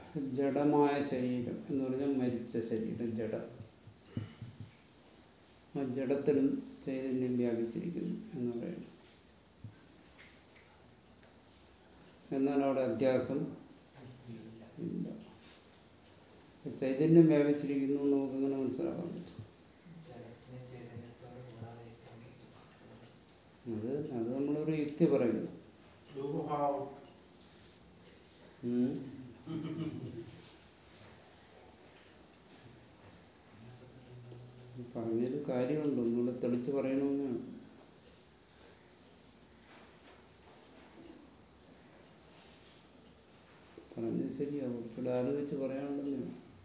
ജഡമായ ശരീരം എന്ന് പറഞ്ഞാൽ മരിച്ച ശരീരം ജഡ ആ ജഡത്തിലും ചൈതന്യം വ്യാപിച്ചിരിക്കുന്നു എന്ന് പറയുന്നു എന്നാൽ അവിടെ അധ്യാസം ഇല്ല ചൈതന്യം വ്യാപിച്ചിരിക്കുന്നു എന്ന് നമുക്കിങ്ങനെ മനസ്സിലാക്കാൻ പറ്റും ജലത്തിന് ചൈതന്യത്തോട് കൂടാതെ അത് അത് നമ്മളൊരു യുക്തി പറയുന്നു രൂപഭാവം ഉം. പറഞ്ഞതിൽ കാര്യമുണ്ട് ഒന്നുകൂടെ തെളിച്ച് പറയണമെന്നാണ് പറഞ്ഞത് ശരിയാ കുറച്ചുകൂടെ ആലോചിച്ച് പറയാനുണ്ടെന്നേ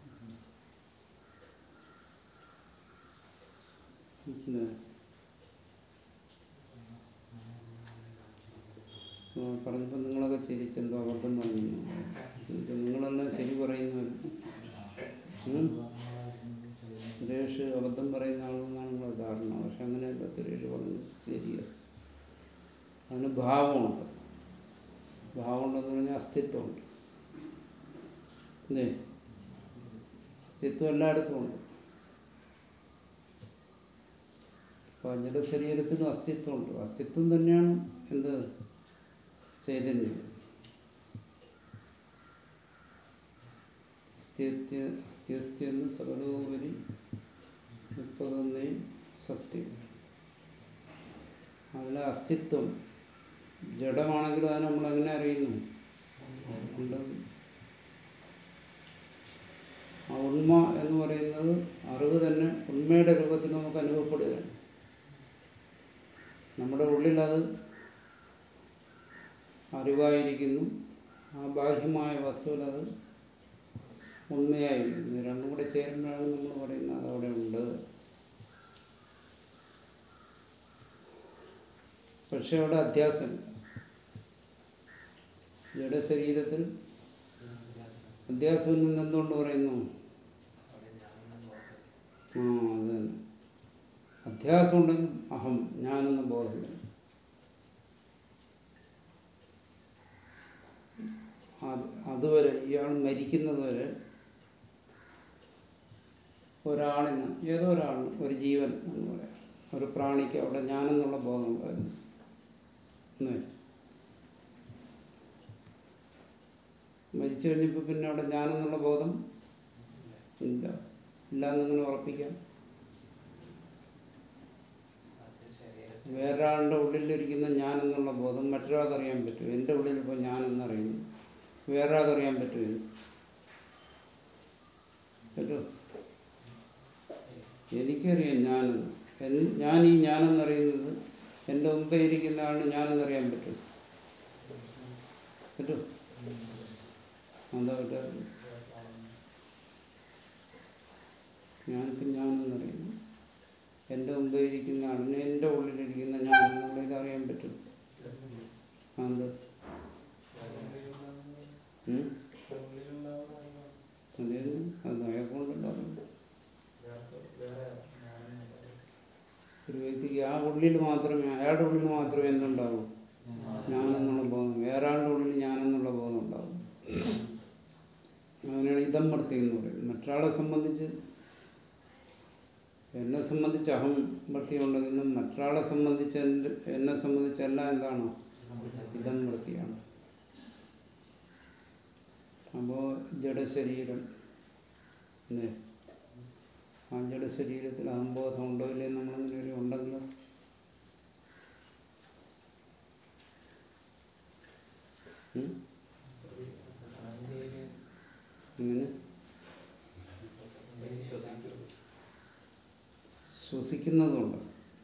മനസ്സിലായോ ആ, പറഞ്ഞപ്പോൾ നിങ്ങളൊക്കെ ചിരിച്ചെന്തോ അബദ്ധം പറഞ്ഞു നിങ്ങളെല്ലാം ശരി പറയുന്നവർ സുരേഷ് അബദ്ധം പറയുന്ന ആളെന്നാണ് നിങ്ങളുടെ ധാരണ പക്ഷെ അങ്ങനെയല്ല സുരേഷ് പറഞ്ഞു ശരിയാണ് അതിന് ഭാവമുണ്ട് ഭാവമുണ്ടെന്ന് പറഞ്ഞാൽ അസ്തിത്വമുണ്ട് അല്ലേ അസ്തിത്വം എല്ലായിടത്തും ഉണ്ട് അപ്പോൾ അഞ്ചിൻ്റെ ശരീരത്തിനും അസ്തിത്വമുണ്ട് അസ്തിത്വം തന്നെയാണ് എന്ത് ചൈതന്യം അസ്ഥ്യത്യ അസ്ഥ്യസ്ഥ്യെന്ന് സകലോപരി മുപ്പതൊന്നേ സത്യം അതിലെ അസ്തിത്വം ജഡമാണെങ്കിലും അത് നമ്മൾ എങ്ങനെ അറിയുന്നു ഉണ്ട് ആ ഉണ്മ എന്ന് പറയുന്നത് അറിവ് തന്നെ ഉണ്മയുടെ രൂപത്തിൽ നമുക്ക് അനുഭവപ്പെടുകയാണ് നമ്മുടെ ഉള്ളിൽ അത് അറിവായിരിക്കുന്നു ആ ബാഹ്യമായ വസ്തുവിൽ അത് ഉണ്മയായിരിക്കുന്നു രണ്ടും കൂടെ ചേരുമ്പോഴാണ് നമ്മൾ പറയുന്നത് അതവിടെ ഉണ്ട് പക്ഷെ അവിടെ അധ്യാസം ജഡശരീരത്തിൽ അധ്യാസം നിന്ന് എന്തുകൊണ്ട് പറയുന്നു അവിടെ ഞാനെന്ന ബോധം ആ അത് തന്നെ അധ്യാസം ഉണ്ടെങ്കിൽ അഹം ഞാനെന്ന ബോധം വരും അത് അതുവരെ ഇയാൾ മരിക്കുന്നത് വരെ ഒരാളിന് ഏതോ ഒരാളിന് ഒരു ജീവൻ എന്ന് പറയാം ഒരു പ്രാണിക്ക് അവിടെ ഞാനെന്നുള്ള ബോധം ഉണ്ടായിരുന്നു എന്ന് വരും. മരിച്ചു കഴിഞ്ഞപ്പോൾ പിന്നെ അവിടെ ഞാനെന്നുള്ള ബോധം ഇല്ല ഇല്ലാന്നിങ്ങനെ ഉറപ്പിക്കാം അത് ശരീരത്തിൽ വേറൊരാളുടെ ഉള്ളിലിരിക്കുന്ന ഞാനെന്നുള്ള ബോധം മറ്റൊരാൾക്ക് അറിയാൻ പറ്റും എൻ്റെ ഉള്ളിൽ ഇപ്പോൾ ഞാനെന്നറിയുന്നു വേറൊരാൾക്ക് അറിയാൻ പറ്റും ഇത് പറ്റുമോ എനിക്കറിയാം ഞാനെന്ന് എൻ- ഞാൻ ഈ ഞാനെന്നറിയുന്നത് എൻ്റെ മുമ്പേ ഇരിക്കുന്ന ആളിന് ഞാനെന്നറിയാൻ പറ്റും പറ്റും എന്താ പറ്റാറ് ഞാനിപ്പോൾ ഞാനെന്നറിയുന്നു എൻ്റെ മുമ്പേ ഇരിക്കുന്ന ആളിന് എൻ്റെ ഉള്ളിലിരിക്കുന്ന ഞാൻ എന്നുള്ള ഇത് അറിയാൻ പറ്റും അത് അതേന്ന് അത് അയാൾക്കൊണ്ടുണ്ടാകും ഒരു വ്യക്തിക്ക് ആ ഉള്ളിൽ മാത്രമേ അയാളുടെ ഉള്ളിൽ മാത്രമേ എന്തുണ്ടാവൂ ഞാനെന്നുള്ള ബോധം വേറെ ആളുടെ ഉള്ളിൽ ഞാനെന്നുള്ള ബോധം ഉണ്ടാവും അങ്ങനെയാണ് ഇതം വൃത്തി എന്ന് പറയുന്നത് മറ്റൊരാളെ സംബന്ധിച്ച് എന്നെ സംബന്ധിച്ച് അഹം വൃത്തി ഉണ്ടെങ്കിലും മറ്റൊരാളെ സംബന്ധിച്ച് എൻ്റെ എന്നെ സംബന്ധിച്ച് എല്ലാം എന്താണ് ഇതം വൃത്തിയാണ് അപ്പോൾ ജഡശരീരം അല്ലേ ആ ജഡശരീരത്തിൽ അഹംബോധം ഉണ്ടോ ഇല്ലേ നമ്മളങ്ങനെ ഒരു ഉണ്ടെങ്കിലോ ഉം? ഇങ്ങനെ ശ്വസിക്കുന്നതുകൊണ്ട്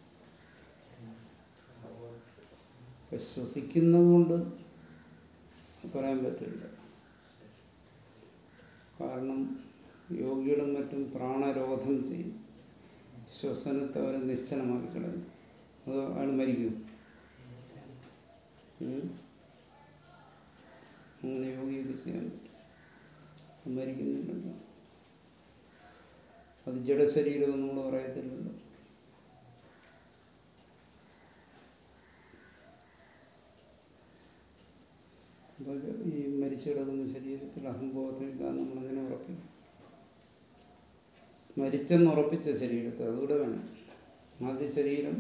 ഇപ്പം ശ്വസിക്കുന്നത് കൊണ്ട് പറയാൻ പറ്റില്ല കാരണം യോഗികളും മറ്റും പ്രാണരോധം ചെയ്യും ശ്വസനത്തെ അവർ നിശ്ചലമാക്കി കളയും അത് അയാൾ മരിക്കും ഉം? അങ്ങനെ യോഗിയൊക്കെ ചെയ്യാൻ പറ്റും അത് മരിക്കുന്നില്ലല്ലോ അത് ജഡശരീരം നമ്മൾ പറയത്തില്ലല്ലോ അപ്പോൾ ഈ മരിച്ചു കിടക്കുന്ന ശരീരത്തിൽ അഹംബോധമില്ല എന്ന് നമ്മളങ്ങനെ ഉറപ്പിക്കും മരിച്ചെന്ന് ഉറപ്പിച്ച ശരീരത്തിൽ അതുകൂടെ വേണം ആദ്യ ശരീരം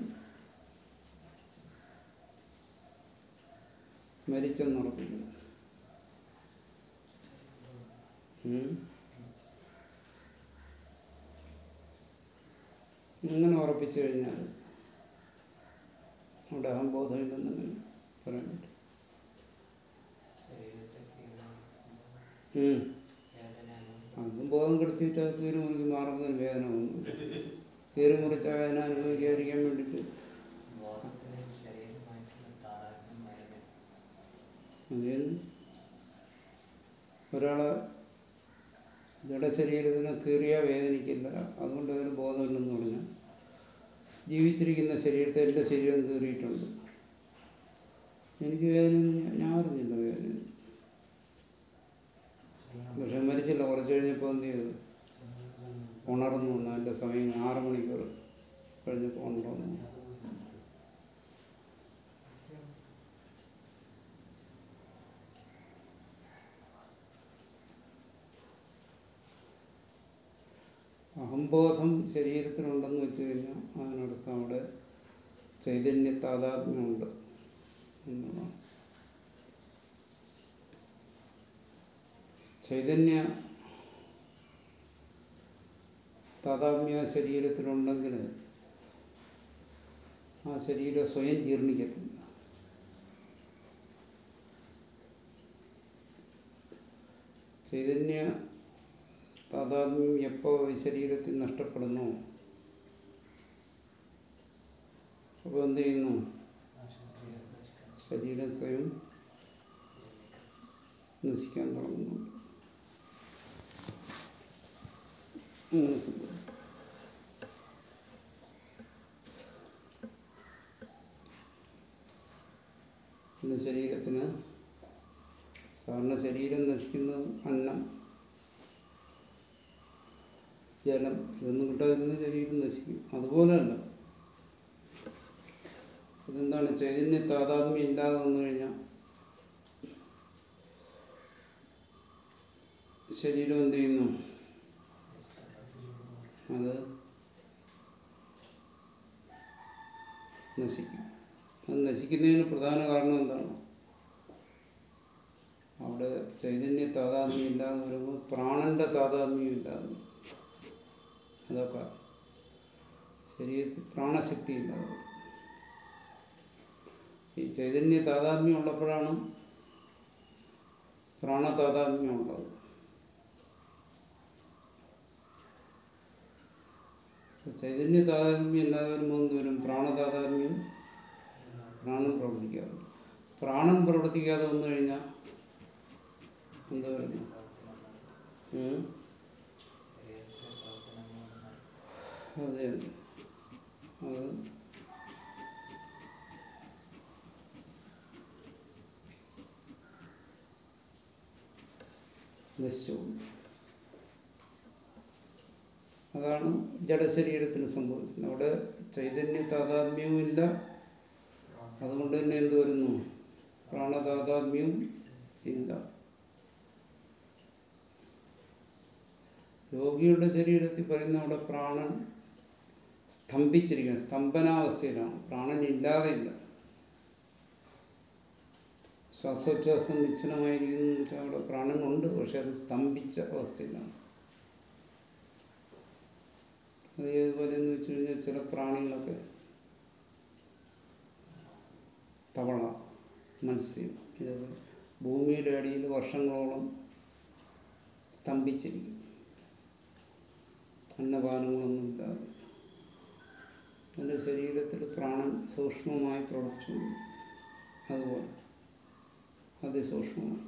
മരിച്ചെന്ന് ഉറപ്പിക്കുന്നു ഉം. ഇങ്ങനെ ഉറപ്പിച്ചു കഴിഞ്ഞാൽ അവിടെ അഹംബോധമില്ലെന്നങ്ങനെ പറയാൻ പറ്റും ശരീരത്തെ കീഴാണ് ഉം. വേദനയാണ് അതും ബോധം കെടുത്തിയിട്ട് കീറി മുറിക്ക് മാറുന്നതിന് വേദന ഒന്നും കീറി മുറിച്ച വേദന അനുഭവിക്കാതിരിക്കാൻ വേണ്ടിയിട്ട് ബോധത്തിന് ശരീരമായിട്ടുള്ള താതാത്മ്യം വരവേ അതിന് ഒരാളെ ജഡശരീരത്തിന് കീറിയാൽ വേദനിക്കില്ല അതുകൊണ്ട് അതിന് ബോധമില്ലെന്ന് പറഞ്ഞാൽ ജീവിച്ചിരിക്കുന്ന ശരീരത്തെ എൻ്റെ ശരീരം കീറിയിട്ടുണ്ട് എനിക്ക് വേദന ഞാൻ അറിഞ്ഞില്ല വേദന പക്ഷെ മരിച്ചില്ല കുറച്ച് കഴിഞ്ഞപ്പോൾ എന്ത് ചെയ്തു ഉണർന്നു വന്നു എൻ്റെ സമയം ആറ് മണിക്കൂർ കഴിഞ്ഞപ്പോൾ ഉണർന്നു അഹംബോധം ശരീരത്തിലുണ്ടെന്ന് വെച്ച് കഴിഞ്ഞാൽ അതിനടുത്ത് അവിടെ ചൈതന്യ താതാത്മ്യമുണ്ട് എന്നുള്ളതാണ് ചൈതന്യ താതാത്മ്യ ശരീരത്തിലുണ്ടെങ്കിൽ ആ ശരീരം സ്വയം ജീർണിക്കത്തില്ല ചൈതന്യ താതാത്മ്യം എപ്പോൾ ഈ ശരീരത്തിൽ നഷ്ടപ്പെടുന്നു അപ്പോൾ എന്ത് ചെയ്യുന്നു ശരീരം സ്വയം നശിക്കാൻ തുടങ്ങുന്നുണ്ട് അങ്ങനെ സംഭവിക്കും പിന്നെ ശരീരത്തിന് സാധാരണ ശരീരം നശിക്കുന്നത് അന്നം ജലം ഇതൊന്നും കിട്ടാതിരുന്ന ശരീരം നശിക്കും അതുപോലെയല്ല ഇതെന്താണ് ചൈതന്യ താതാത്മ്യം ഇല്ലാതെ വന്നു കഴിഞ്ഞാൽ ശരീരം എന്ത് ചെയ്യുന്നു അത് നശിക്കും അത് നശിക്കുന്നതിന് പ്രധാന കാരണം എന്താണ് അവിടെ ചൈതന്യ താതാത്മ്യം ഇല്ലാതെ വരുമ്പോൾ പ്രാണന്റെ താതാത്മ്യം ഇല്ലാതെ വരും. അതൊക്കെ ശരീരത്തിൽ പ്രാണശക്തി ഇല്ലാതെ വരും. ഈ ചൈതന്യ താതാത്മ്യം ഉള്ളപ്പോഴാണ് പ്രാണതാതാത്മ്യം ഉള്ളത് ചൈതന്യ താതാത്മ്യം ഇല്ലാതെ വരുമ്പോൾ എന്ത് വരും പ്രാണതാതാത്മ്യം പ്രാണൻ പ്രവർത്തിക്കാതെ വരും. പ്രാണൻ പ്രവർത്തിക്കാതെ വന്നു കഴിഞ്ഞാൽ എന്താ പറയുക ഉം? ശരീരത്തിലെ പ്രവർത്തനങ്ങളൊന്നും അതെ അതെ അത് നശിച്ചു പോകും. അതാണ് ജഡശരീരത്തിന് സംഭവിക്കുന്നത് അവിടെ ചൈതന്യ താതാത്മ്യവും ഇല്ല അതുകൊണ്ട് തന്നെ എന്ത് വരുന്നു പ്രാണതാതാത്മ്യവും ഇല്ല യോഗിയുടെ ശരീരത്തിൽ പറയുന്ന അവിടെ പ്രാണൻ സ്തംഭിച്ചിരിക്കുകയാണ് സ്തംഭനാവസ്ഥയിലാണ് പ്രാണൻ ഇല്ലാതെ ഇല്ല ശ്വാസോച്ഛ്വാസം നിശ്ചലമായിരിക്കുന്നു എന്ന് വെച്ചാൽ അവിടെ പ്രാണനുണ്ട് പക്ഷെ അത് സ്തംഭിച്ച അവസ്ഥയിലാണ് അത് ഏതുപോലെ എന്ന് വെച്ച് കഴിഞ്ഞാൽ ചില പ്രാണികളൊക്കെ തവള മത്സ്യം ഇതൊക്കെ ഭൂമിയുടെ അടിയിൽ വർഷങ്ങളോളം സ്തംഭിച്ചിരിക്കും അന്നപാനങ്ങളൊന്നും ഇല്ലാതെ എൻ്റെ ശരീരത്തിൽ പ്രാണൻ സൂക്ഷ്മമായി പ്രവർത്തിച്ചു അതുപോലെ അതിസൂക്ഷ്മമാണ്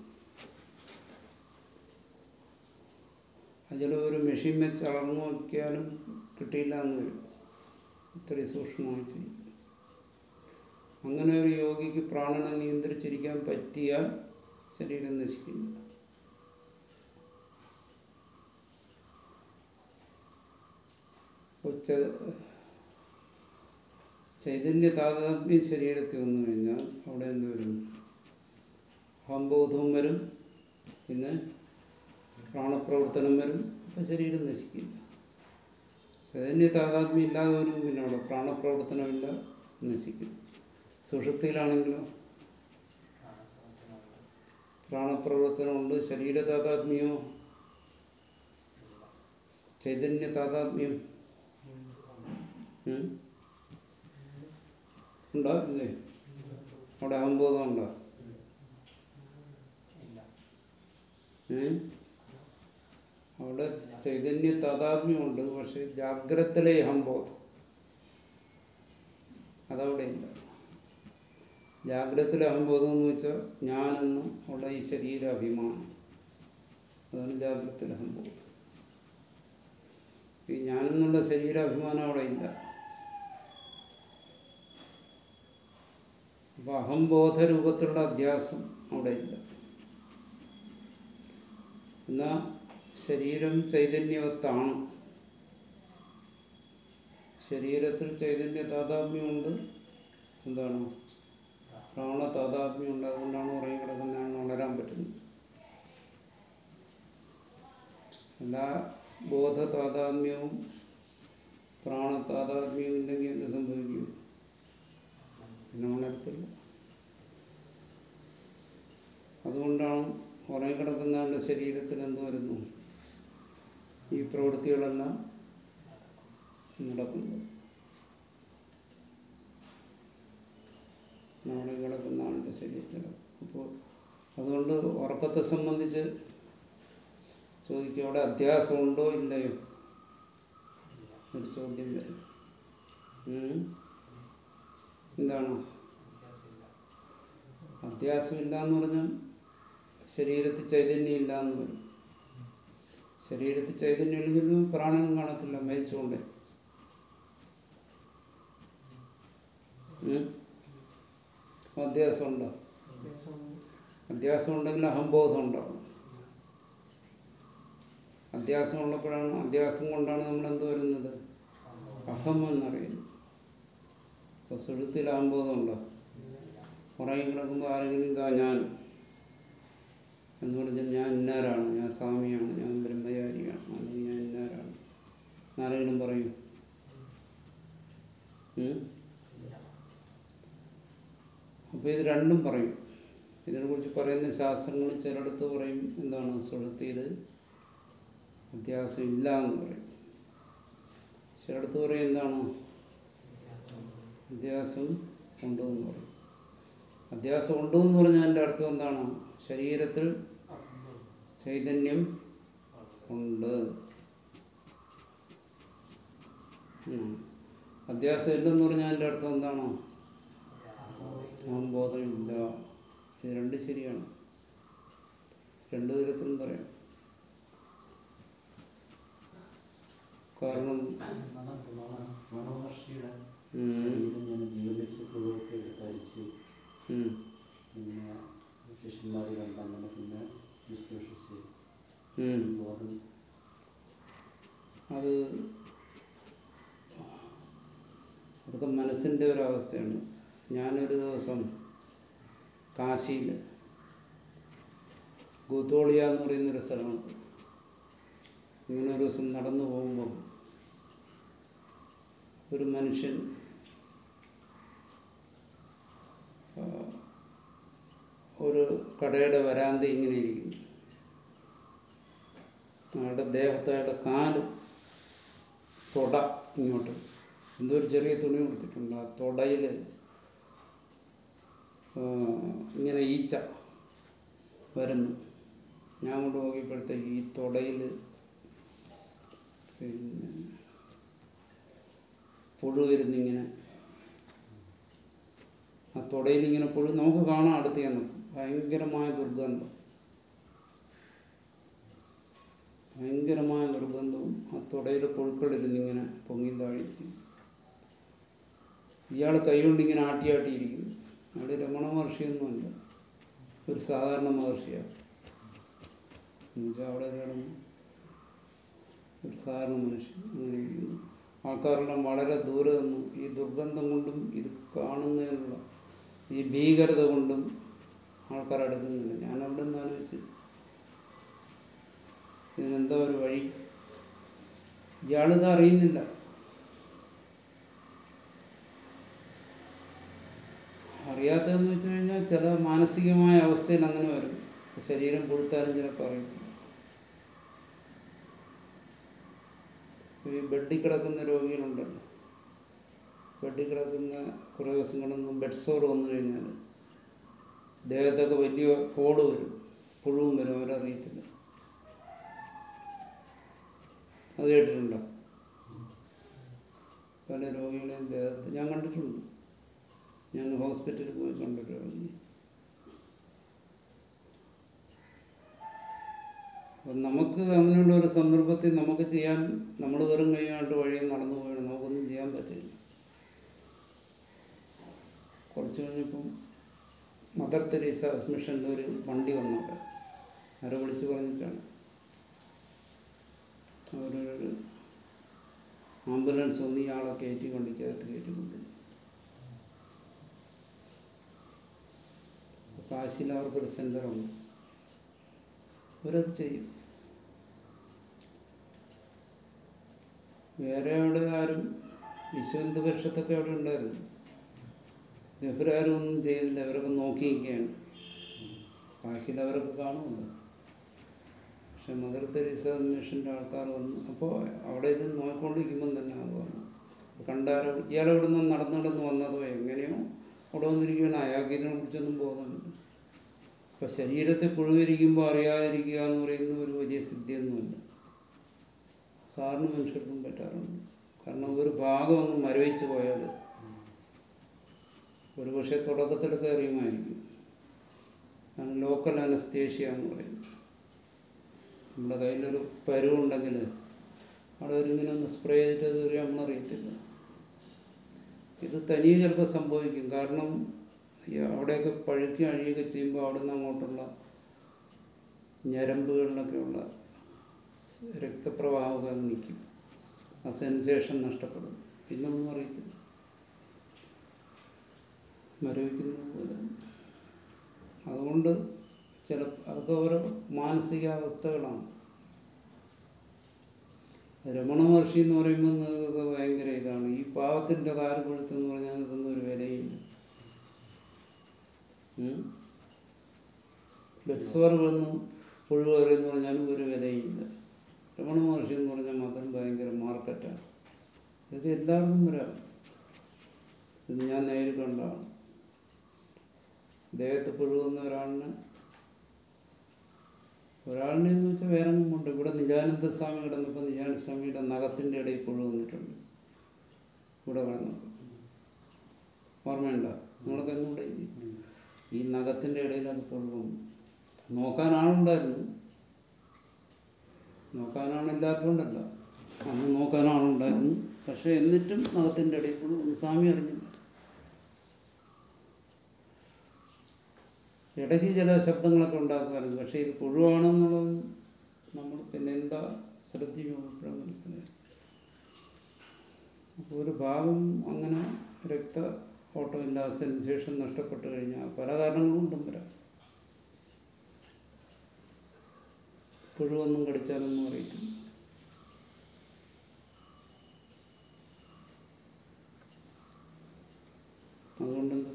അതിൽ ഒരു മെഷീൻ വെച്ച് അളന്നു നോക്കിയാലും കിട്ടിയില്ല എന്ന് വരും ഇത്രയും സൂക്ഷ്മമായിട്ട് അങ്ങനെ ഒരു യോഗിക്ക് പ്രാണനെ നിയന്ത്രിച്ചിരിക്കാൻ പറ്റിയാൽ ശരീരം നശിക്കില്ല ഉച്ച ചൈതന്യ താതാത്മ്യ ശരീരത്തിൽ വന്നു കഴിഞ്ഞാൽ അവിടെ എന്ത് വരും അഹംബോധം അഹംബോധവും വരും പിന്നെ പ്രാണപ്രവർത്തനം വരും അപ്പം ശരീരം നശിക്കില്ല ചൈതന്യ താതാത്മ്യം ഇല്ലാതെ വരും പിന്നെ അവിടെ പ്രാണപ്രവർത്തനമില്ല നശിക്കും സുഷുപ്തിയിലാണെങ്കിലോ പ്രാണപ്രവർത്തനമുണ്ട് പ്രാണപ്രവർത്തനമുണ്ട് ശരീര താതാത്മ്യമോ ചൈതന്യ താതാത്മ്യം ഉം? ഉണ്ടോ ഇല്ലേ അവിടെ അഹംബോധം ഉണ്ടോ ഇല്ല ഏ അവിടെ ചൈതന്യ താതാത്മ്യമുണ്ട് പക്ഷെ ജാഗ്രതയിലെ അഹംബോധം അതവിടെ ഇല്ല ജാഗ്രതയിലെ അഹംബോധം എന്ന് വെച്ചാൽ ഞാനെന്ന് ഉള്ള ഈ ശരീര അഭിമാനം അതാണ് ജാഗ്രതയിലെ അഹംബോധം ഈ ഞാനെന്നുള്ള ശരീരാഭിമാനം അവിടെ ഇല്ല അപ്പോൾ അഹംബോധ രൂപത്തിലുള്ള അധ്യാസം അവിടെ ഇല്ല എന്നാൽ ശരീരം ചൈതന്യവത്താണ് ശരീരത്തിൽ ചൈതന്യ താതാത്മ്യമുണ്ട് എന്താണ് പ്രാണ താതാത്മ്യമുണ്ട് അതുകൊണ്ടാണ് ഉറങ്ങി കിടക്കുന്നതാണ് വളരാൻ പറ്റുന്നത് എല്ലാ ബോധ താതാത്മ്യവും പ്രാണ താതാത്മ്യവും ഇല്ലെങ്കിൽ എന്ത് സംഭവിക്കും പിന്നെ ഉണരത്തില്ല അതുകൊണ്ടാണ് ഉറങ്ങിക്കിടക്കുന്നവരുടെ ശരീരത്തിൽ എന്ത് വരുന്നു ഈ പ്രവൃത്തികളെല്ലാം നടക്കുന്നത് നമ്മുടെ കിടക്കുന്ന ആളുടെ ശരീരത്തിൽ അപ്പോൾ അതുകൊണ്ട് ഉറക്കത്തെ സംബന്ധിച്ച് ചോദിക്കും അവിടെ അധ്യാസം ഉണ്ടോ ഇല്ലയോ ഒരു ചോദ്യം വരും ഉം? എന്താണ് വ്യത്യാസമില്ല അധ്യാസമില്ല എന്ന് പറഞ്ഞാൽ ശരീരത്തിൽ ചൈതന്യം ഇല്ല എന്ന് വരും ശരീരത്തിൽ ചൈതന്യം ഇല്ലെങ്കിലും പ്രാണനും കാണത്തില്ല മരിച്ചുകൊണ്ട് അധ്യാസം ഉണ്ടോ അധ്യാസം ഉണ്ടെങ്കിൽ അഹംബോധം ഉണ്ടാവും അധ്യാസം ഉള്ളപ്പോഴാണ് അധ്യാസം കൊണ്ടാണ് നമ്മൾ എന്ത് വരുന്നത് അഹം എന്നറിയുന്നത് അപ്പോൾ സുഴുത്തിൽ അഹംബോധം ഉണ്ടോ ഉറങ്ങി കിടക്കുമ്പോൾ ആരെങ്കിലും ഇതാ ഞാൻ എന്ന് പറഞ്ഞാൽ ഞാൻ ഇന്നാരാണ് ഞാൻ സ്വാമിയാണ് ഞാൻ ബ്രഹ്മചാരിയാണ് അല്ലെങ്കിൽ ഞാൻ ഇന്നാരാണ് ആരെങ്കിലും പറയും ഉം? അപ്പോൾ ഇത് രണ്ടും പറയും ഇതിനെക്കുറിച്ച് പറയുന്ന ശാസ്ത്രങ്ങൾ ചിലയിടത്ത് പറയും എന്താണ് സുഹൃത്തിയിൽ വ്യത്യാസം ഇല്ല എന്ന് പറയും ചിലയിടത്ത് പറയും എന്താണ് വ്യത്യാസമുണ്ട് അധ്യാസം ഉണ്ട് എന്ന് പറയും അധ്യാസം ഉണ്ട് എന്ന് പറഞ്ഞാൽ എൻ്റെ അർത്ഥം എന്താണ് ശരീരത്തിൽ ചൈതന്യം ഉണ്ട് ഉം. അധ്യാസം ഇല്ലെന്ന് പറഞ്ഞാൽ എൻ്റെ അർത്ഥം എന്താണ് ബോധമില്ല ഇത് രണ്ട് ശരിയാണ് രണ്ട് തരത്തിലും പറയാം കാരണം മണമഹർഷിയുടെ ഉം, ശരീരം ഞാൻ ജീവലക്ഷ്യപ്രഭുവൊക്കെ എടുത്തയച്ച് ഉം, പിന്നെ ശിഷ്യന്മാർ കണ്ടങ്ങനെ പിന്നെ വിശ്വസിച്ച് ഉം. ബോധം അത് അതൊക്കെ മനസ്സിൻ്റെ ഒരവസ്ഥയാണ് ഞാനൊരു ദിവസം കാശിയിൽ ഗുത്തോളിയ എന്ന് പറയുന്നൊരു സ്ഥലമുണ്ട് ഇങ്ങനെ ഒരു ദിവസം നടന്നു പോകുമ്പോൾ ഒരു മനുഷ്യൻ ആ, ഒരു കടയുടെ വരാന്ത ഇങ്ങനെ ഇരിക്കുന്നു അയാളുടെ ദേഹത്ത് അയാളുടെ കാല് തൊട ഇങ്ങോട്ട് എന്തോ ഒരു ചെറിയ തുണി കൊടുത്തിട്ടുണ്ട് ആ തൊടയിൽ ഇങ്ങനെ ഈച്ച വരുന്നു ഞാൻ കൊണ്ട് നോക്കിയപ്പോഴത്തേക്ക് ഈ തൊടയിൽ പിന്നെ പുഴു വരുന്നിങ്ങനെ ആ തൊടയിൽ ഇങ്ങനെ പുഴു നമുക്ക് കാണാം അടുത്ത് ചെന്ന് ഭയങ്കരമായ ദുർഗന്ധം ഭയങ്കരമായ നിർബന്ധവും ആ തുടയിൽ പുഴുക്കളിരുന്നിങ്ങനെ പൊങ്ങി താഴ്ച ഇയാൾ കൈകൊണ്ട് ഇങ്ങനെ ആട്ടി ആട്ടിയിരിക്കുന്നു അയാൾ രമണ മഹർഷിയൊന്നുമല്ല ഒരു സാധാരണ മഹർഷിയാണ് എന്നുവെച്ചാൽ അവിടെ കിടന്ന് ഒരു സാധാരണ മനുഷ്യൻ അങ്ങനെ ഇരിക്കുന്നു ആൾക്കാരെല്ലാം വളരെ ദൂരെ നിന്നു ഈ ദുർഗന്ധം കൊണ്ടും ഇത് കാണുന്നതിനുള്ള ഈ ഭീകരത കൊണ്ടും ആൾക്കാർ എടുക്കുന്നില്ല ഞാൻ അവിടെ നിന്ന് ആലോചിച്ച് ഇതിനെന്താ ഒരു വഴി ഇയാളിത് അറിയുന്നില്ല അറിയാത്തതെന്ന് വെച്ച് കഴിഞ്ഞാൽ ചില മാനസികമായ അവസ്ഥയിൽ അങ്ങനെ വരും ശരീരം കൊടുത്താലും ചിലപ്പോൾ അറിയത്തില്ല ഈ ബെഡിൽ കിടക്കുന്ന രോഗികളുണ്ടല്ലോ ബെഡിൽ കിടക്കുന്ന കുറേ ദിവസം കൊണ്ടൊന്നും ബെഡ് സോർ വന്നു കഴിഞ്ഞാൽ ദേഹത്തൊക്കെ വലിയ ഹോള് വരും പുഴുവും വരും അവരറിയത്തില്ല അത് കേട്ടിട്ടുണ്ടോ പല രോഗികളെയും ദേഹത്ത് ഞാൻ കണ്ടിട്ടുണ്ട് ഞാൻ ഹോസ്പിറ്റലിൽ പോയി കണ്ട രോഗി അപ്പം നമുക്ക് അങ്ങനെയുള്ള ഒരു സന്ദർഭത്തിൽ നമുക്ക് ചെയ്യാൻ നമ്മൾ വെറും കൈയായിട്ട് വഴിയിൽ നടന്നു പോയാണ് നമുക്കൊന്നും ചെയ്യാൻ പറ്റില്ല കുറച്ച് കഴിഞ്ഞപ്പം മദർ തെരേസ മിഷൻ്റെ ഒരു വണ്ടി വന്നവിടെ ആരോ വിളിച്ച് പറഞ്ഞിട്ടാണ് അവരൊരു ആംബുലൻസ് ഒന്ന് ഇയാളെ കയറ്റി വണ്ടിക്കകത്ത് കയറ്റി കൊണ്ടുപോയി കാശിയിൽ അവർക്കൊരു സെൻ്ററുണ്ട് അവരത് ചെയ്യും വേറെ അവിടെ ആരും വിശ്വഹിന്ദു പരിഷത്തൊക്കെ അവിടെ ഉണ്ടായിരുന്നു ഇവരാരും ഒന്നും ചെയ്തില്ല അവരൊക്കെ നോക്കിയിരിക്കുകയാണ് കാശിയിൽ അവരൊക്കെ കാണുമല്ലോ പക്ഷെ മദർ തെരേസ മിഷൻ്റെ ആൾക്കാർ വന്നു അപ്പോൾ അവിടെ ഇത് നോക്കിക്കൊണ്ടിരിക്കുമ്പം തന്നെ അത് വന്നു കണ്ടാരോ ഇയാൾ ഇവിടെ നിന്ന് നടന്നു നടന്ന് വന്നതോ എങ്ങനെയോ അവിടെ വന്നിരിക്കുകയാണ് അയാൾക്ക് ഇതിനെ കുറിച്ചൊന്നും ബോധമില്ല അപ്പോൾ ശരീരത്തെ പുഴുവിരിക്കുമ്പോൾ അറിയാതിരിക്കുക എന്ന് പറയുന്നത് ഒരു വലിയ സിദ്ധിയൊന്നുമില്ല സാറിന് മനുഷ്യർക്കും പറ്റാറുണ്ട് കാരണം ഒരു ഭാഗം അങ്ങ് മരവിച്ച് പോയാൽ ഒരു പക്ഷേ തുടക്കത്തിലൊക്കെ അറിയുമായിരിക്കും അതാണ് ലോക്കൽ അനസ്തേഷ്യ എന്ന് പറയുന്നത് നമ്മുടെ കയ്യിലൊരു പരുവുണ്ടെങ്കിൽ അവിടെ ഒരിങ്ങനെ ഒന്ന് സ്പ്രേ ചെയ്തിട്ട് അത് കയറി നമ്മളറിയത്തില്ല ഇത് തനിയെ ചിലപ്പോൾ സംഭവിക്കും കാരണം ഈ അവിടെയൊക്കെ പഴുക്കി അഴിയൊക്കെ ചെയ്യുമ്പോൾ അവിടെ നിന്ന് അങ്ങോട്ടുള്ള ഞരമ്പുകളിലൊക്കെയുള്ള രക്തപ്രവാഹമൊക്കെ അങ്ങ് നിൽക്കും ആ സെൻസേഷൻ നഷ്ടപ്പെടും പിന്നെ ഒന്നും അറിയത്തില്ല മരവിക്കുന്നത് പോലെ അതുകൊണ്ട് ചില അതൊക്കെ ഓരോ മാനസികാവസ്ഥകളാണ് രമണ മഹർഷി എന്ന് പറയുമ്പോൾ നിങ്ങൾക്ക് ഭയങ്കര ഇതാണ് ഈ പാവത്തിൻ്റെ കാല് കൊഴുത്തെന്ന് പറഞ്ഞാൽ നിൽക്കുന്ന ഒരു വിലയില്ല ബെഡ്സോർ വന്ന് പുഴുവേറി എന്ന് പറഞ്ഞാലും ഒരു വിലയില്ല രമണ മഹർഷി എന്ന് പറഞ്ഞാൽ മാത്രം ഭയങ്കര മാർക്കറ്റാണ് ഇത് എല്ലാവർക്കും വരാം ഇത് ഞാൻ നേരിൽ കണ്ടാണ് ദേഹത്ത് പുഴുകുന്ന ഒരാളിന് ഒരാളിനെ എന്ന് വെച്ചാൽ വേറെ ഉണ്ട് ഇവിടെ നിജാനന്ദ സ്വാമി കിടന്നപ്പോൾ നിജാനന്ദ സ്വാമിയുടെ നഖത്തിൻ്റെ ഇടയിൽ പുഴു വന്നിട്ടുണ്ട് ഇവിടെ കിടന്നപ്പോൾ ഓർമ്മയുണ്ടോ നിങ്ങളൊക്കെ എന്നുകൂടെ ഈ നഖത്തിൻ്റെ ഇടയിൽ അത് പുഴു വന്നു നോക്കാൻ ആളുണ്ടായിരുന്നു നോക്കാനാണില്ലാത്തതുകൊണ്ടല്ല അന്ന് നോക്കാൻ ആളുണ്ടായിരുന്നു പക്ഷെ എന്നിട്ടും നഖത്തിൻ്റെ ഇടയിൽ പുഴു വന്നു സ്വാമി അറിഞ്ഞില്ല ഇടയ്ക്ക് ചില ശബ്ദങ്ങളൊക്കെ ഉണ്ടാക്കുമായിരുന്നു പക്ഷേ ഇത് പുഴുവാണെന്നുള്ളത് നമ്മൾ പിന്നെ എന്താ ശ്രദ്ധിക്കുമോ ഇപ്പോഴും മനസ്സിലായി അപ്പോൾ ഒരു ഭാഗം അങ്ങനെ രക്ത ഓട്ടമില്ല സെൻസേഷൻ നഷ്ടപ്പെട്ട് കഴിഞ്ഞാൽ പല കാരണങ്ങളും കൊണ്ടും വരാം പുഴുവൊന്നും കടിച്ചാലൊന്നും അറിയില്ല അതുകൊണ്ടെന്താ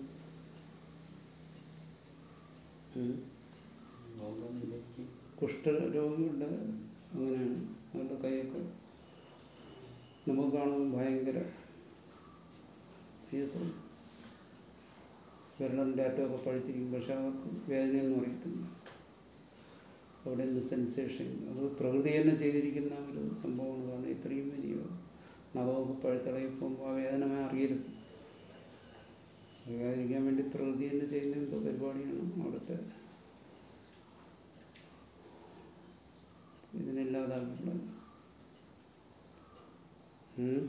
ഉം. രോഗനിലയ്ക്ക് കുഷ്ഠരോഗിയുണ്ട് അങ്ങനെയാണ് അവരുടെ കൈയൊക്കെ നമുക്ക് കാണുമ്പോൾ ഭയങ്കര ഇത് തോന്നും വിരലിൻ്റെ അറ്റമൊക്കെ പഴുത്തിരിക്കും പക്ഷെ അവർക്ക് വേദനയൊന്നും അറിയത്തില്ല അവിടെ നിന്ന് സെൻസേഷൻ അത് പ്രകൃതി തന്നെ ചെയ്തിരിക്കുന്ന ഒരു സംഭവമാണ് കാരണം ഇത്രയും വലിയ നഖമൊക്കെ പഴുത്തളയിപ്പോൾ ആ വേദന അറിയരുത് അറിയാതിരിക്കാൻ വേണ്ടി പ്രകൃതി തന്നെ ചെയ്യുന്ന എന്തോ പരിപാടിയാണ് അവിടുത്തെ ഇതിനില്ലാതാക്കിയിട്ടുള്ളത് ഉം?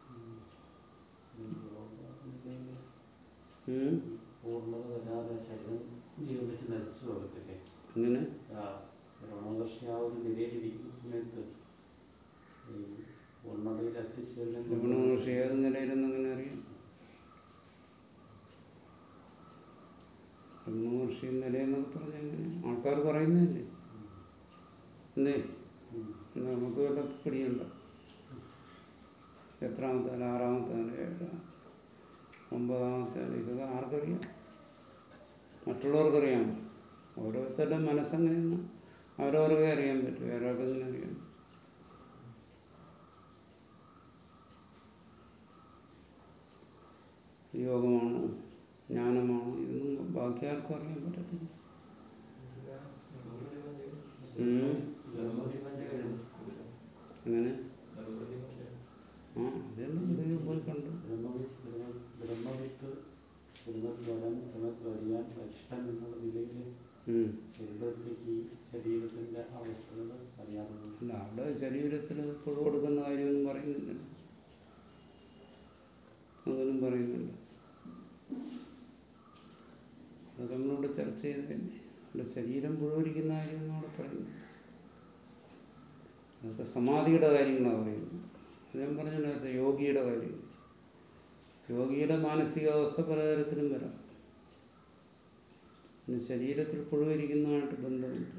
രോഗനിലയിൽ ഉം? പൂർണ്ണത വരാതെ ശരീരം ജീവൻ വെച്ച് നശിച്ചു പോകത്തില്ലേ അങ്ങനെ ആ രോഗകർഷി ആ ഒരു നിലയിലിരിക്കുന്ന സമയത്ത് ഈ പൂർണ്ണതയിൽ എത്തിച്ചേരുന്ന രമണമഹർഷി ഏത് നിലയിലെന്ന് അങ്ങനെ അറിയാം ബ്രഹ്മവർഷി നിലയെന്നൊക്കെ പറഞ്ഞാൽ എങ്ങനെ ആൾക്കാർ പറയുന്നതല്ലേ എന്തേ ഉം. എന്നാ നമുക്ക് വല്ല പിടിയുണ്ടോ എത്രാമത്തെ നില ആറാമത്തെ നില ഏഴാം ഒമ്പതാമത്തെ നില ഇതൊക്കെ ആർക്കറിയാം മറ്റുള്ളവർക്കറിയാം ഓരോരുത്തരുടെ മനസ്സെങ്ങനെയാണ് അവരവർക്കേ അറിയാൻ പറ്റും വേറെ ആൾക്ക് എങ്ങനെ അറിയാം യോഗമാണോ ജ്ഞാനമാണോ ഇതൊന്നും ബാക്കി ആർക്കും അറിയാൻ പറ്റത്തില്ല ഉം. അങ്ങനെ ആ അതെല്ലാം ഗുരുവിൽ പോയി കണ്ടു ബ്രഹ്മവി- ബ്രഹ്മ- ബ്രഹ്മവിത്ത് ബ്രഹ്മദ്വരം ബ്രഹ്മദ്വരിയാൻ വരിഷ്ഠൻ എന്നുള്ള നിലയിൽ ഉം. ശരീരത്തിലേക്ക് ഈ ശരീരത്തിന്റെ അവസ്ഥകൾ അറിയാവുന്നത് അല്ല അവിടെ ശരീരത്തിൽ പുഴു കൊടുക്കുന്ന കാര്യമൊന്നും പറയുന്നില്ലല്ലോ അതൊന്നും പറയുന്നില്ല അതൊക്കെ നമ്മളിവിടെ ചർച്ച ചെയ്തതല്ലേ അവിടെ ശരീരം പുഴുവരിക്കുന്ന കാര്യമൊന്നും അവിടെ പറയുന്നു അതൊക്കെ സമാധിയുടെ കാര്യങ്ങളാണ് പറയുന്നത് അത് ഞാൻ പറഞ്ഞ നേരത്തെ യോഗിയുടെ കാര്യം യോഗിയുടെ മാനസികാവസ്ഥ പലതരത്തിലും വരാം പിന്നെ ശരീരത്തിൽ പുഴുവരിക്കുന്നതുമായിട്ട് ബന്ധമുണ്ട്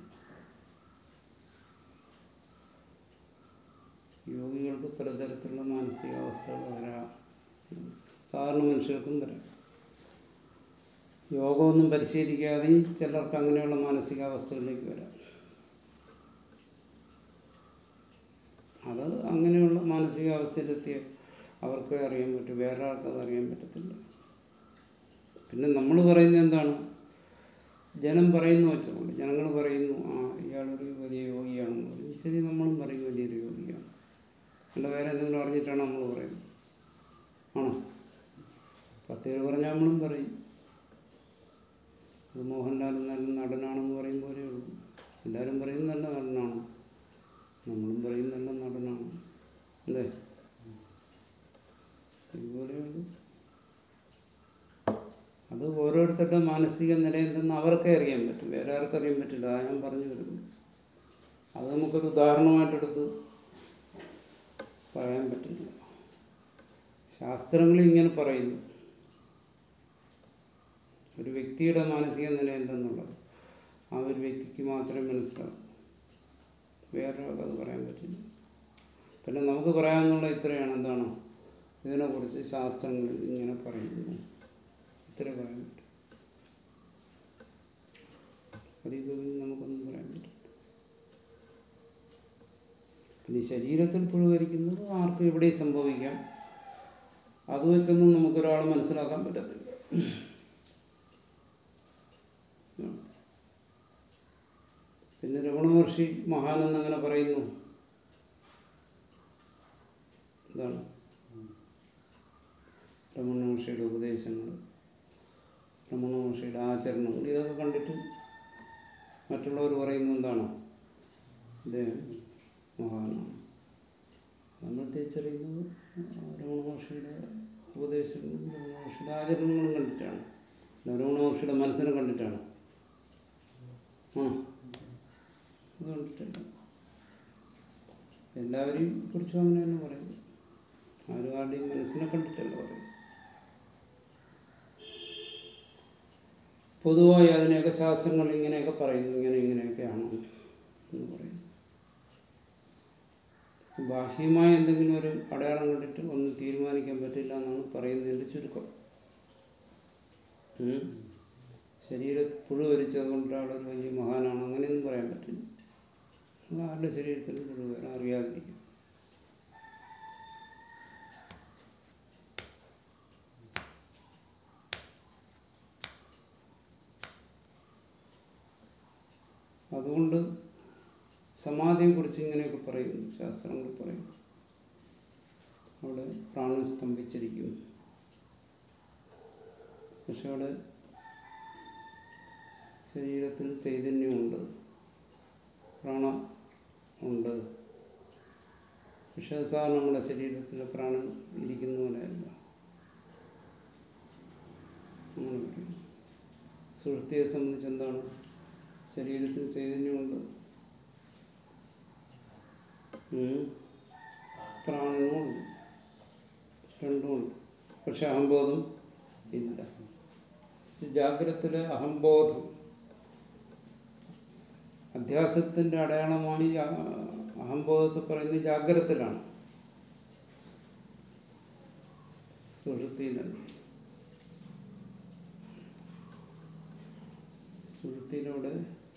യോഗികൾക്ക് പലതരത്തിലുള്ള മാനസികാവസ്ഥകൾ വരാം സാധാരണ മനുഷ്യർക്കും വരാം യോഗമൊന്നും പരിശീലിക്കാതെയും ചിലർക്ക് അങ്ങനെയുള്ള മാനസികാവസ്ഥകളിലേക്ക് വരാം അത് അങ്ങനെയുള്ള മാനസികാവസ്ഥയിലെത്തിയ അവർക്ക് അറിയാൻ പറ്റും വേറെ ആൾക്ക് അത് അറിയാൻ പറ്റത്തില്ല പിന്നെ നമ്മൾ പറയുന്നത് എന്താണ് ജനം പറയുന്നു വെച്ചോണ്ട് ജനങ്ങൾ പറയുന്നു ആ ഇയാളൊരു വലിയ യോഗിയാണെന്ന് പറയും ശരി നമ്മളും പറയും വലിയൊരു യോഗിയാണ് അല്ല വേറെ എന്തെങ്കിലും അറിഞ്ഞിട്ടാണ് നമ്മൾ പറയുന്നത് ആണോ പത്ത് പേര് പറഞ്ഞാൽ നമ്മളും പറയും അത് മോഹൻലാൽ നല്ല നടനാണെന്ന് പറയും പോലേ ഉള്ളൂ എല്ലാവരും പറയും നല്ല നടനാണ് നമ്മളും പറയും നല്ല നടനാണ് അല്ലേ ഇതുപോലെയുള്ളൂ അത് ഓരോരുത്തരുടെ മാനസിക നില എന്തെന്ന് അവർക്കേ അറിയാൻ പറ്റും വേറെ ആർക്കും അറിയാൻ പറ്റില്ല അതാ ഞാൻ പറഞ്ഞു വരുന്നു അത് നമുക്കൊരു ഉദാഹരണമായിട്ടെടുത്ത് പറയാൻ പറ്റില്ല ശാസ്ത്രങ്ങൾ ഇങ്ങനെ പറയുന്നു ഒരു വ്യക്തിയുടെ മാനസിക നില എന്തെന്നുള്ളത് ആ ഒരു വ്യക്തിക്ക് മാത്രമേ മനസ്സിലാവൂ വേറൊരാൾക്ക് അത് പറയാൻ പറ്റില്ല പിന്നെ നമുക്ക് പറയാമെന്നുള്ള ഇത്രയാണ് എന്താണ് ഇതിനെക്കുറിച്ച് ശാസ്ത്രങ്ങളിൽ ഇങ്ങനെ പറയുന്നു ഇത്രേ പറയാൻ പറ്റും അതിൽ കവിഞ്ഞ് നമുക്കൊന്നും പറയാൻ പറ്റില്ല പിന്നെ ഈ ശരീരത്തിൽ പുഴുവരിക്കുന്നത് ആർക്കും എവിടെയും സംഭവിക്കാം അത് വെച്ചൊന്നും നമുക്കൊരാളെ മനസ്സിലാക്കാൻ പറ്റത്തില്ല ഉം. പിന്നെ രമണ മഹർഷി മഹാനെന്നങ്ങനെ പറയുന്നു എന്താണ് രമണ മഹർഷിയുടെ ഉപദേശങ്ങൾ രമണ മഹർഷിയുടെ ആചരണങ്ങൾ ഇതൊക്കെ കണ്ടിട്ട് മറ്റുള്ളവർ പറയുന്നത് എന്താണ് ഇദ്ദേഹം മഹാനാണ് നമ്മൾ തിരിച്ചറിയുന്നത് രമണ മഹർഷിയുടെ ഉപദേശങ്ങളും രമണ മഹർഷിയുടെ ആചരണങ്ങളും കണ്ടിട്ടാണ് അല്ല രമണ മഹർഷിയുടെ മനസ്സിനെ കണ്ടിട്ടാണ് ആ അത് കണ്ടിട്ടില്ല എല്ലാവരെയും കുറിച്ചും അങ്ങനെ തന്നെ പറയും ആരും ആരുടെയും മനസ്സിനെ കണ്ടിട്ടല്ല പറയും പൊതുവായി അതിനെയൊക്കെ ശാസ്ത്രങ്ങൾ ഇങ്ങനെയൊക്കെ പറയുന്നു ഇങ്ങനെ ഇങ്ങനെയൊക്കെയാണ് എന്ന് പറയും ബാഹ്യമായ എന്തെങ്കിലും ഒരു അടയാളം കണ്ടിട്ട് ഒന്നും തീരുമാനിക്കാൻ പറ്റില്ല എന്നാണ് പറയുന്നതിൻ്റെ ചുരുക്കം ഉം. ശരീരത്തിൽ പുഴു വരിച്ചത് കൊണ്ട് ഒരാളൊരു വലിയ മഹാനാണ് അങ്ങനെയൊന്നും പറയാൻ പറ്റില്ല അത് ആരുടെ ശരീരത്തിൽ പുഴു വരാൻ അറിയാതിരിക്കും അതുകൊണ്ട് സമാധിയെക്കുറിച്ച് ഇങ്ങനെയൊക്കെ പറയുന്നു ശാസ്ത്രങ്ങൾ പറയുന്നു അവിടെ പ്രാണൻ സ്തംഭിച്ചിരിക്കും പക്ഷെ അവിടെ ശരീരത്തിൽ ചൈതന്യമുണ്ട് പ്രാണ ഉണ്ട് പക്ഷെ അത് സാർ നമ്മുടെ ശരീരത്തിൽ പ്രാണൻ ഇരിക്കുന്ന പോലെയല്ല അങ്ങനെ പറയും സുഹൃത്തിയെ സംബന്ധിച്ച് എന്താണ് ശരീരത്തിൽ ചൈതന്യമുണ്ട് ഉം. പ്രാണനുമുണ്ട് രണ്ടുമുണ്ട് പക്ഷെ അഹംബോധം ഇല്ല ജാഗ്രതത്തിലെ അഹംബോധം അധ്യാസത്തിൻ്റെ അടയാളമാണ് ഈ അ- അഹംബോധത്തെ പറയുന്നത് ജാഗ്രതത്തിലാണ് സുഷുതിയിലല്ല സുഷുതിയിലൂടെ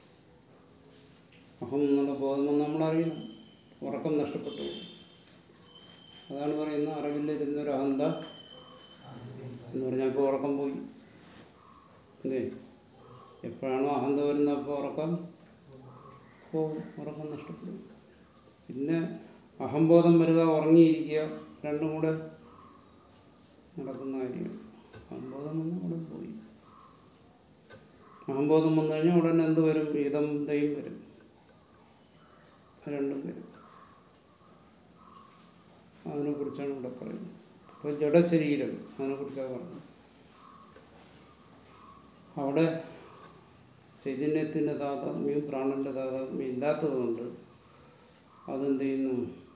അഹം എന്നുള്ള ബോധം നമ്മളറിയണം ഉറക്കം നഷ്ടപ്പെട്ടു പോകും. അതാണ് പറയുന്നത് അറിവില്ലിരുന്നൊരു അഹന്ത എന്ന് പറഞ്ഞാൽ ഇപ്പോൾ ഉറക്കം പോയി അല്ലേ എപ്പോഴാണോ അഹന്ത വരുന്നത് അപ്പോൾ ഉറക്കം പോകും ഉറക്കം നഷ്ടപ്പെടും പിന്നെ അഹംബോധം വരിക ഉറങ്ങിയിരിക്കുക രണ്ടും കൂടെ നടക്കുന്ന കാര്യമാണ് അഹംബോധം വന്ന് അവിടെ പോയി അഹംബോധം വന്നു കഴിഞ്ഞാൽ ഉടനെ എന്ത് വരും ഇതം ദയും വരും രണ്ടും വരും അതിനെക്കുറിച്ചാണ് ഇവിടെ പറയുന്നത് അപ്പോൾ ജഡശരീരം അതിനെക്കുറിച്ചാണ് പറഞ്ഞത് അവിടെ ചൈതന്യത്തിൻ്റെ താതാത്മ്യം പ്രാണന്റെ താതാത്മ്യം ഇല്ലാത്തതുകൊണ്ട് അതെന്ത് ചെയ്യുന്നു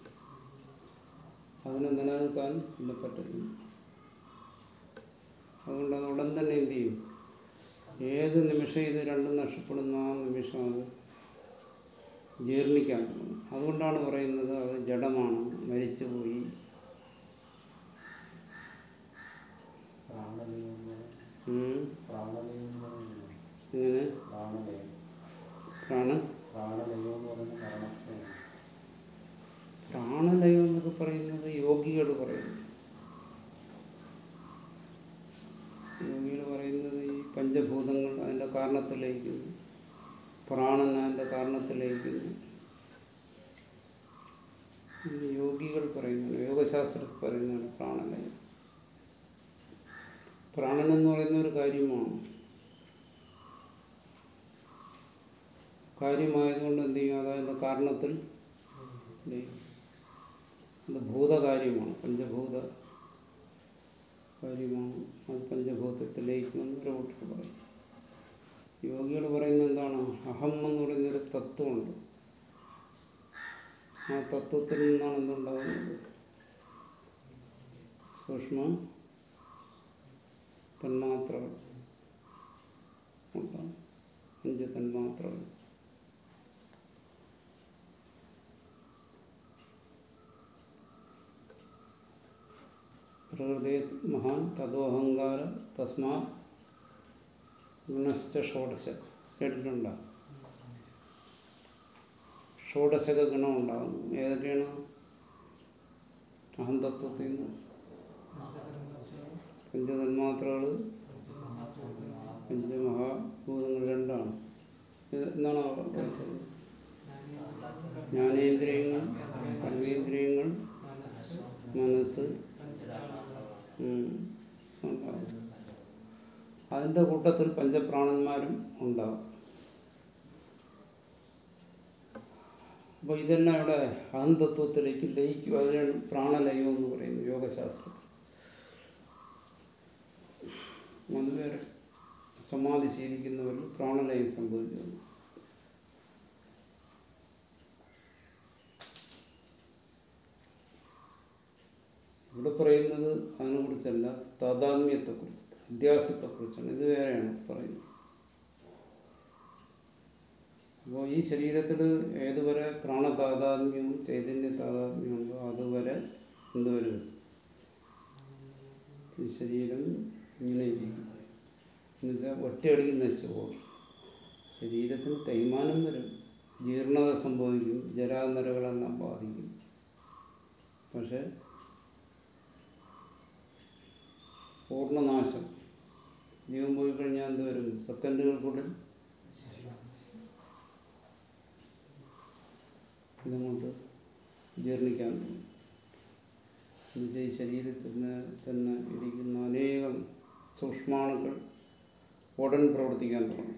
അതിനെ നിലനിൽക്കാൻ ഇല്ല പറ്റുന്നു അതുകൊണ്ട് അത് ഉടൻ തന്നെ എന്ത് ചെയ്യും ഏത് നിമിഷം ഇത് രണ്ടും നഷ്ടപ്പെടുന്ന ആ നിമിഷം അത് ജീർണിക്കാൻ തുടങ്ങും അതുകൊണ്ടാണ് പറയുന്നത് അത് ജഡമാണ് മരിച്ചുപോയി പ്രാണലയം എന്ന് പറയുന്നത് ഉം. പ്രാണലയം എന്ന് പറയുന്നത് ഇങ്ങനെ പ്രാണലയം പ്രാണ പ്രാണലയം എന്ന് പറയുന്നത് മരണത്തെയാണ് പ്രാണലയം എന്നൊക്കെ പറയുന്നത് യോഗികൾ പറയുന്നു യോഗികൾ പറയുന്നത് ഈ പഞ്ചഭൂതങ്ങൾ അതിൻ്റെ കാരണത്തിലേക്കുന്നു പ്രാണൻ അതിൻ്റെ കാരണത്തിലേക്കുന്നു എന്ന് യോഗികൾ പറയുന്നതാണ് യോഗശാസ്ത്രത്തിൽ പറയുന്നതാണ് പ്രാണലയം പ്രാണൻ എന്ന് പറയുന്ന ഒരു കാര്യമാണ് കാര്യമായതുകൊണ്ട് എന്ത് ചെയ്യും അതായത് കാരണത്തിൽ ലയിക്കും. അത് ഭൂതകാര്യമാണ് പഞ്ചഭൂത കാര്യമാണ് അത് പഞ്ചഭൂതത്തിൽ ലയിക്കുമെന്ന് ഒരു കൂട്ടർ പറയും യോഗികൾ പറയുന്നത് എന്താണ് അഹം എന്ന് പറയുന്നൊരു തത്വമുണ്ട് ആ തത്വത്തിൽ നിന്നാണ് എന്തുണ്ടാകുന്നത് സൂക്ഷ്മ തന്മാത്രകൾ ഉണ്ടാകും അഞ്ച് തന്മാത്രകൾ പ്രകൃതി മഹാൻ തദോഹങ്കാര തസ്മാ ഗുണശ്ച ഷോഡശ കേട്ടിട്ടുണ്ടോ ഷോഡശക ഗുണം ഉണ്ടാകും ഏതൊക്കെയാണ് അഹന്തത്വത്തിൽ നിന്ന് പഞ്ചതന്മാത്രകൾ പഞ്ചമഹാഭൂതങ്ങൾ രണ്ടാണ് ഇത് എന്നാണ് അവർ പഠിച്ചത് ജ്ഞാനേന്ദ്രിയങ്ങൾ കർമ്മേന്ദ്രിയങ്ങൾ മനസ്സ് ഉം, ഉണ്ടാവും അതിൻ്റെ കൂട്ടത്തിൽ പഞ്ചപ്രാണന്മാരും ഉണ്ടാവും അപ്പോൾ ഇതെല്ലാം ഇവിടെ അഹന്തത്വത്തിലേക്ക് ലയിക്കും അതിനാണ് പ്രാണലയം എന്ന് പറയുന്നത് യോഗശാസ്ത്രത്തിൽ അത് വേറെ സമാധി ശീലിക്കുന്നവരിൽ പ്രാണലയം സംഭവിക്കുന്നു ഇവിടെ പറയുന്നത് അതിനെക്കുറിച്ചല്ല താതാത്മ്യത്തെക്കുറിച്ച് അധ്യാസത്തെക്കുറിച്ചാണ് ഇത് വേറെയാണ് പറയുന്നത് അപ്പോൾ ഈ ശരീരത്തിൽ ഏതുവരെ പ്രാണതാതാത്മ്യവും ചൈതന്യ താതാത്മ്യവും ഉണ്ടോ അതുവരെ എന്തുവരും ഈ ശരീരം ഇങ്ങനെ ഇരിക്കും എന്നുവെച്ചാൽ ഒറ്റയടിക്ക് നശിച്ചു പോകും ശരീരത്തിന് തേയ്മാനം വരും ജീർണത സംഭവിക്കും ജരാനരകളെല്ലാം ബാധിക്കും പക്ഷെ പൂർണ്ണനാശം ജീവൻ പോയി കഴിഞ്ഞാൽ എന്ത് വരും സെക്കൻഡുകൾക്കുള്ളിൽ ഇതങ്ങോട്ട് ജീർണിക്കാൻ തുടങ്ങും എന്നുവെച്ചാൽ ഈ ശരീരത്തിൽ തന്നെ ഇരിക്കുന്ന അനേകം സൂക്ഷ്മാണുക്കൾ ഉടൻ പ്രവർത്തിക്കാൻ തുടങ്ങും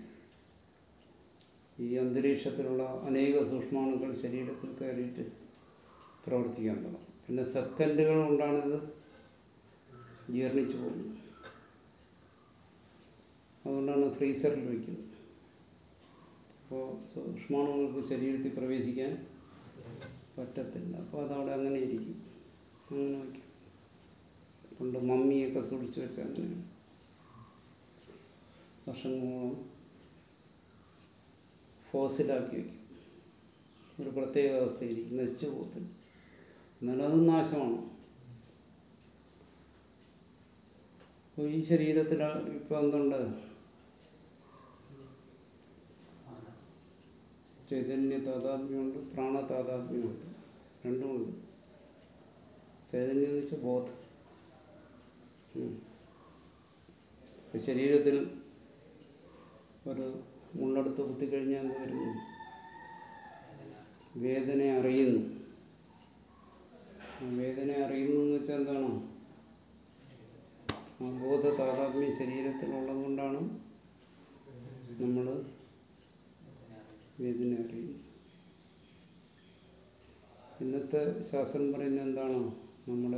ഈ അന്തരീക്ഷത്തിലുള്ള അനേക സൂക്ഷ്മാണുക്കൾ ശരീരത്തിൽ കയറിയിട്ട് പ്രവർത്തിക്കാൻ തുടങ്ങും പിന്നെ സെക്കൻഡുകൾ കൊണ്ടാണിത് ജീർണിച്ചു പോകുന്നത് അതുകൊണ്ടാണ് ഫ്രീസറിൽ വയ്ക്കുന്നത് അപ്പോൾ സൂക്ഷ്മാണുകൾക്ക് ശരീരത്തിൽ പ്രവേശിക്കാൻ പറ്റത്തില്ല അപ്പോൾ അതവിടെ അങ്ങനെ ഇരിക്കും അങ്ങനെ വയ്ക്കും പണ്ട് മമ്മിയൊക്കെ സൂക്ഷിച്ചു വെച്ചാൽ അങ്ങനെയാണ് വർഷങ്ങളോളം ഫോസിലാക്കി വയ്ക്കും ഒരു പ്രത്യേക അവസ്ഥയിൽ നശിച്ചു പോകത്തില്ല എന്നാലും അത് നാശമാണ് അപ്പോൾ ഈ ശരീരത്തിൽ ഇപ്പം എന്തുണ്ട് ചൈതന്യ താതാത്മ്യമുണ്ട് പ്രാണ താതാത്മ്യമുണ്ട് രണ്ടുമുണ്ട് ചൈതന്യം എന്ന് വെച്ചാൽ ബോധം ഉം. ഇപ്പൊ ശരീരത്തിൽ ഒരു മുള്ളെടുത്ത് കുത്തിക്കഴിഞ്ഞാൽ എന്ത് വരുന്നു വേദന അറിയുന്നു ആ വേദന അറിയുന്നു എന്ന് വെച്ചാൽ എന്താണ് ആ ബോധ താതാത്മ്യം ശരീരത്തിലുള്ളത് കൊണ്ടാണ് നമ്മൾ വേദന അറിയുന്നത് ഇന്നത്തെ ശാസ്ത്രം പറയുന്നത് എന്താണ് നമ്മുടെ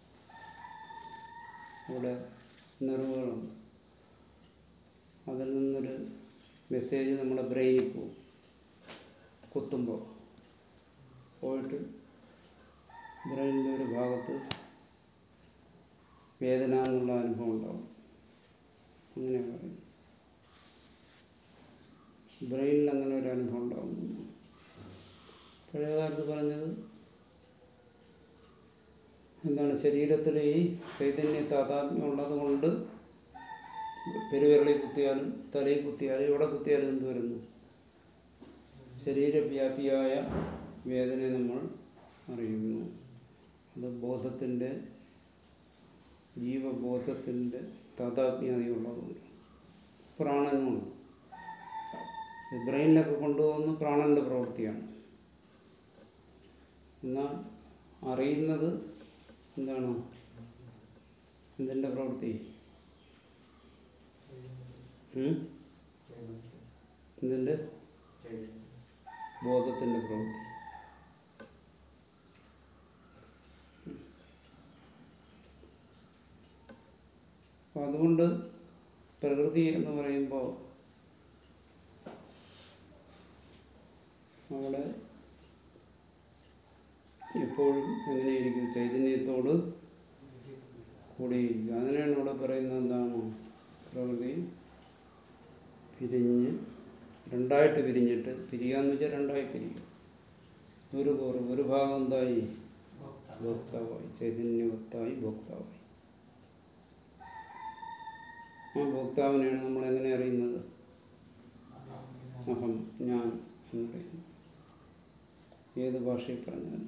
ഇവിടെ നെർവുകളുണ്ട് അതിൽ നിന്നൊരു മെസ്സേജ് നമ്മുടെ ബ്രെയിനിൽ പോകും കുത്തുമ്പോൾ പോയിട്ട് ബ്രെയിനിൻ്റെ ഒരു ഭാഗത്ത് വേദന എന്നുള്ള അനുഭവം ഉണ്ടാവും അങ്ങനെ പറയും ബ്രെയിനിൽ അങ്ങനെ ഒരു അനുഭവം ഉണ്ടാവും പഴയകാലത്ത് പറഞ്ഞത് എന്താണ് ശരീരത്തിൽ ഈ ചൈതന്യ താതാത്മ്യം ഉള്ളത് കൊണ്ട് പെരുവിരളിൽ കുത്തിയാലും തലയിൽ കുത്തിയാലും എവിടെ കുത്തിയാലും എന്ത് വരുന്നു ശരീരവ്യാപിയായ വേദനയെ നമ്മൾ അറിയുന്നു അത് ബോധത്തിൻ്റെ ജീവബോധത്തിൻ്റെ താതാത്മ്യതയുള്ളതുകൊണ്ട് പ്രാണനുമുണ്ട് ബ്രെയിനിലൊക്കെ കൊണ്ടുപോകുന്ന പ്രാണന്റെ പ്രവൃത്തിയാണ് എന്നാൽ അറിയുന്നത് എന്താണ് എന്തിൻ്റെ പ്രവൃത്തി ഉം? എന്തിൻ്റെ ബോധത്തിൻ്റെ പ്രവൃത്തി അപ്പം അതുകൊണ്ട് പ്രകൃതി എന്ന് പറയുമ്പോൾ അവിടെ എപ്പോഴും എങ്ങനെയിരിക്കും ചൈതന്യത്തോട് കൂടിയിരിക്കും അതിനാണ് ഇവിടെ പറയുന്നത് എന്താണ് പ്രകൃതി പിരിഞ്ഞ് രണ്ടായിട്ട് പിരിഞ്ഞിട്ട് പിരിയാന്ന് വെച്ചാൽ രണ്ടായി പിരിയും ഒരു കൂറ് ഒരു ഭാഗം എന്തായി ഭോക്താവായി ചൈതന്യവത്തായി ഭോക്താവായി ആ ഭോക്താവിനെയാണ് നമ്മൾ എങ്ങനെ അറിയുന്നത് അഹം ഞാൻ എന്ന് പറയുന്നത് ഏത് ഭാഷയിൽ പറഞ്ഞാലും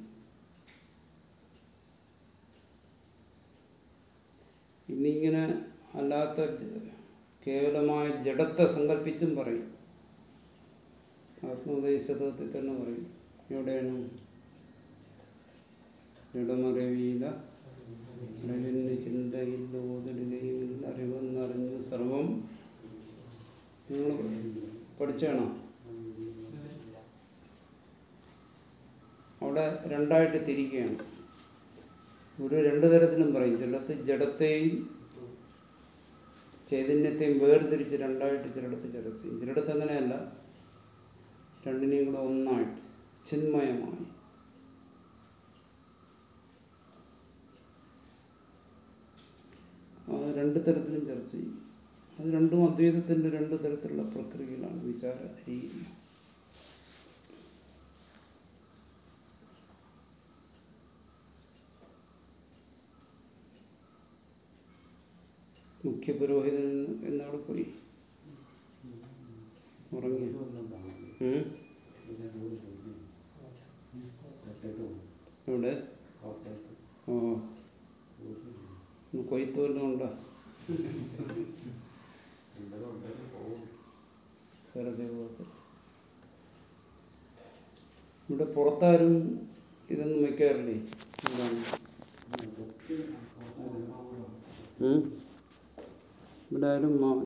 ഇന്നിങ്ങനെ അല്ലാത്ത കേവലമായ ജഡത്തെ സങ്കല്പിച്ചും പറയും ആത്മോപദേശത്തിൽ തന്നെ പറയും എവിടെയാണ് ജഡമറിവിയില അറിവിന് ചിന്തയില്ല ഓതിടുകയുമില്ല അറിവെന്നറിഞ്ഞു സർവം നിങ്ങൾ പഠിച്ചാണോ അവിടെ രണ്ടായിട്ട് തിരിക്കുകയാണ് ഒരു രണ്ടു തരത്തിലും പറയും ചിലടത്ത് ജഡത്തെയും ചൈതന്യത്തെയും വേർതിരിച്ച് രണ്ടായിട്ട് ചിലടത്ത് ചർച്ച ചെയ്യും ചിലടത്ത് അങ്ങനെയല്ല രണ്ടിനെയും കൂടെ ഒന്നായിട്ട് ചിന്മയമായി അത് രണ്ട് തരത്തിലും ചർച്ച ചെയ്യും അത് രണ്ടും അദ്വൈതത്തിൻ്റെ രണ്ട് തരത്തിലുള്ള പ്രക്രിയകളാണ് വിചാര രീതി മുഖ്യ പുരോഹിതൻ എന്നവിടെ പോയി ഉറങ്ങി ഉം? എവിടെ ഓ ഇന്ന് കൊയ്ത്ത് വല്ലതും ഉണ്ടോ വെറുതെ പോക്ക്. ഇവിടെ പുറത്താരും ഇതൊന്നും വെക്കാറില്ലേ എന്താണ് ഉം? ഇവിടെ ആരും മാ-